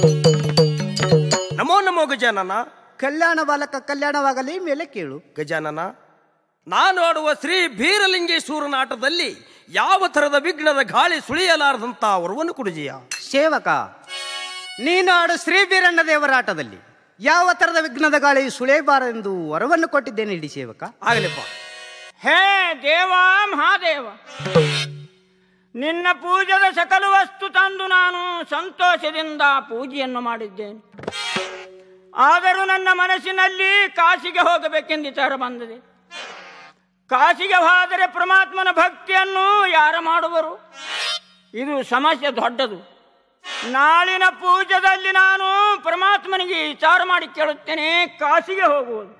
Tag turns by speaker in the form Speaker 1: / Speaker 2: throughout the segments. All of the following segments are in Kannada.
Speaker 1: ನಮೋ ನಮೋ ಗಜಾನನ
Speaker 2: ಕಲ್ಯಾಣ ಬಾಲಕ ಕಲ್ಯಾಣವಾಗಲಿ ಮೇಲೆ ಕೇಳು
Speaker 1: ಗಜಾನನ ನಾನು ಆಡುವ ಶ್ರೀ ಬೀರಲಿಂಗೇಶ್ವರನ ಆಟದಲ್ಲಿ ಯಾವ ಥರದ ವಿಘ್ನದ ಗಾಳಿ ಸುಳಿಯಲಾರದಂತ ವರವನ್ನು ಕುಡುಜಿಯ
Speaker 2: ಸೇವಕ ನೀನು ಆಡು ಶ್ರೀ ಬೀರಣ್ಣ ದೇವರ ಆಟದಲ್ಲಿ ಯಾವ ತರದ ವಿಘ್ನದ ಗಾಳಿ ಸುಳಿಯಬಾರೆಂದು ವರವನ್ನು ಕೊಟ್ಟಿದ್ದೇನೆ ಇಡಿ ಸೇವಕ
Speaker 1: ಆಗಲಿಪ್ಪ
Speaker 3: ಹೇ ದೇವ ಮಹಾದೇವ ನಿನ್ನ ಪೂಜದ ಸಕಲ ವಸ್ತು ತಂದು ನಾನು ಸಂತೋಷದಿಂದ ಪೂಜೆಯನ್ನು ಮಾಡಿದ್ದೇನೆ ಆದರೂ ನನ್ನ ಮನಸ್ಸಿನಲ್ಲಿ ಕಾಶಿಗೆ ಹೋಗಬೇಕೆಂದು ವಿಚಾರ ಬಂದಿದೆ ಕಾಶಿಗೆ ಹೋದರೆ ಪರಮಾತ್ಮನ ಭಕ್ತಿಯನ್ನು ಯಾರು ಮಾಡುವರು ಇದು ಸಮಸ್ಯೆ ದೊಡ್ಡದು ನಾಳಿನ ಪೂಜದಲ್ಲಿ ನಾನು ಪರಮಾತ್ಮನಿಗೆ ವಿಚಾರ ಮಾಡಿ ಕೇಳುತ್ತೇನೆ ಕಾಶಿಗೆ ಹೋಗುವುದು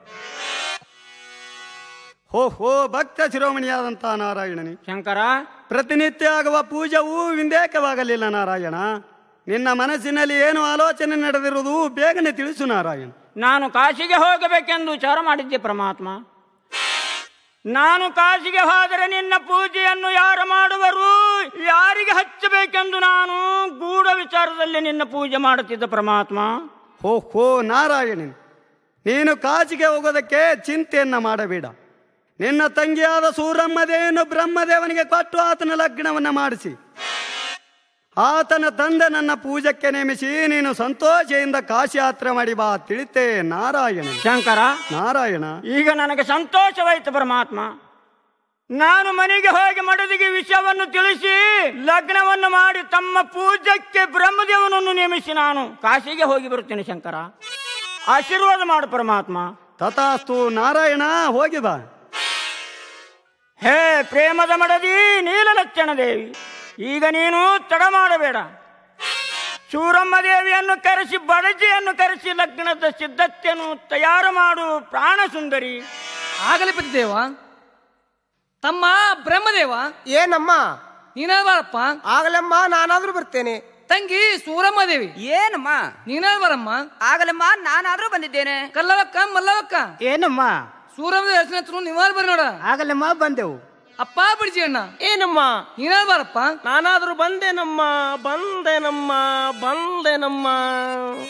Speaker 4: ಹೋ ಹೋ ಭಕ್ತ ಶಿರೋಮಣಿಯಾದಂಥ ನಾರಾಯಣನೇ
Speaker 3: ಶಂಕರ
Speaker 4: ಪ್ರತಿನಿತ್ಯ ಆಗುವ ಪೂಜವು ವಿಂದೇಕವಾಗಲಿಲ್ಲ ನಾರಾಯಣ ನಿನ್ನ ಮನಸ್ಸಿನಲ್ಲಿ ಏನು ಆಲೋಚನೆ ನಡೆದಿರುವುದು ಬೇಗನೆ ತಿಳಿಸು ನಾರಾಯಣ
Speaker 3: ನಾನು ಕಾಶಿಗೆ ಹೋಗಬೇಕೆಂದು ವಿಚಾರ ಮಾಡಿದ್ದೆ ಪರಮಾತ್ಮ ನಾನು ಕಾಶಿಗೆ ಹೋದರೆ ನಿನ್ನ ಪೂಜೆಯನ್ನು ಯಾರು ಮಾಡುವರು ಯಾರಿಗೆ ಹಚ್ಚಬೇಕೆಂದು ನಾನು ಗೂಢ ವಿಚಾರದಲ್ಲಿ ನಿನ್ನ ಪೂಜೆ ಮಾಡುತ್ತಿದ್ದ ಪರಮಾತ್ಮ
Speaker 4: ಹೋ ಹೋ ನಾರಾಯಣನ್ ನೀನು ಕಾಚಿಗೆ ಹೋಗೋದಕ್ಕೆ ಚಿಂತೆಯನ್ನ ಮಾಡಬೇಡ ನಿನ್ನ ತಂಗಿಯಾದ ಸೂರಮ್ಮದೇನು ಬ್ರಹ್ಮದೇವನಿಗೆ ಕೊಟ್ಟು ಆತನ ಲಗ್ನವನ್ನ ಮಾಡಿಸಿ ಆತನ ತಂದೆ ನನ್ನ ಪೂಜಕ್ಕೆ ನೇಮಿಸಿ ನೀನು ಸಂತೋಷದಿಂದ ಕಾಶಿ ಯಾತ್ರೆ ಮಾಡಿ ಬಾ ತಿಳಿತೆ ನಾರಾಯಣ
Speaker 3: ಶಂಕರ
Speaker 4: ನಾರಾಯಣ
Speaker 3: ಈಗ ನನಗೆ ಸಂತೋಷವಾಯಿತು ಪರಮಾತ್ಮ ನಾನು ಮನೆಗೆ ಹೋಗಿ ಮಡದಿಗೆ ವಿಷಯವನ್ನು ತಿಳಿಸಿ ಲಗ್ನವನ್ನು ಮಾಡಿ ತಮ್ಮ ಪೂಜಕ್ಕೆ ಬ್ರಹ್ಮದೇವನನ್ನು ನೇಮಿಸಿ ನಾನು ಕಾಶಿಗೆ ಹೋಗಿ ಬರುತ್ತೇನೆ ಶಂಕರ ಆಶೀರ್ವಾದ ಮಾಡು ಪರಮಾತ್ಮ
Speaker 4: ತಥಾಸ್ತು ನಾರಾಯಣ ಹೋಗಿ ಬಾ
Speaker 3: ಹೇ ಪ್ರೇಮದ ಮಡದಿ ನೀಲಲಕ್ಷಣ ದೇವಿ ಈಗ ನೀನು ತಡ ಮಾಡಬೇಡ ಸೂರಮ್ಮ ದೇವಿಯನ್ನು ಕರೆಸಿ ಬಡಜಿಯನ್ನು ಕರೆಸಿ ಲಗ್ನದ ಸಿದ್ಧತೆಯನ್ನು ತಯಾರು ಮಾಡು ಪ್ರಾಣ ಸುಂದರಿ
Speaker 5: ಆಗಲಿ ದೇವ ತಮ್ಮ ಬ್ರಹ್ಮದೇವ
Speaker 6: ಏನಮ್ಮ
Speaker 5: ನೀನ ಬಾರಪ್ಪ
Speaker 6: ಆಗಲಮ್ಮ ನಾನಾದ್ರೂ ಬರ್ತೇನೆ
Speaker 5: ತಂಗಿ ಸೂರಮ್ಮ ದೇವಿ
Speaker 7: ಏನಮ್ಮ
Speaker 5: ನೀನ ಬರಮ್ಮ
Speaker 7: ಆಗಲಮ್ಮ ನಾನಾದ್ರೂ ಬಂದಿದ್ದೇನೆ
Speaker 5: ಕಲ್ಲವಕ್ಕ ಮಲ್ಲವಕ್ಕ
Speaker 2: ಏನಮ್ಮ
Speaker 5: ಸೂರಮ್ಮ ದೇವಿ ಹೆಸರಿನ ಹತ್ರ ನೀವಾರು ಬರ್ರಿ ನೋಡ
Speaker 2: ಆಗಲಮ್ಮ ಬಂದೆವು
Speaker 5: ಅಪ್ಪ ಬಿಡ್ಜಿ ಅಣ್ಣ
Speaker 1: ಏನಮ್ಮ
Speaker 5: ನೀನ ಬಾರಪ್ಪ
Speaker 1: ನಾನಾದ್ರೂ ಬಂದೇನಮ್ಮ ಬಂದೇನಮ್ಮ ಬಂದೇನಮ್ಮ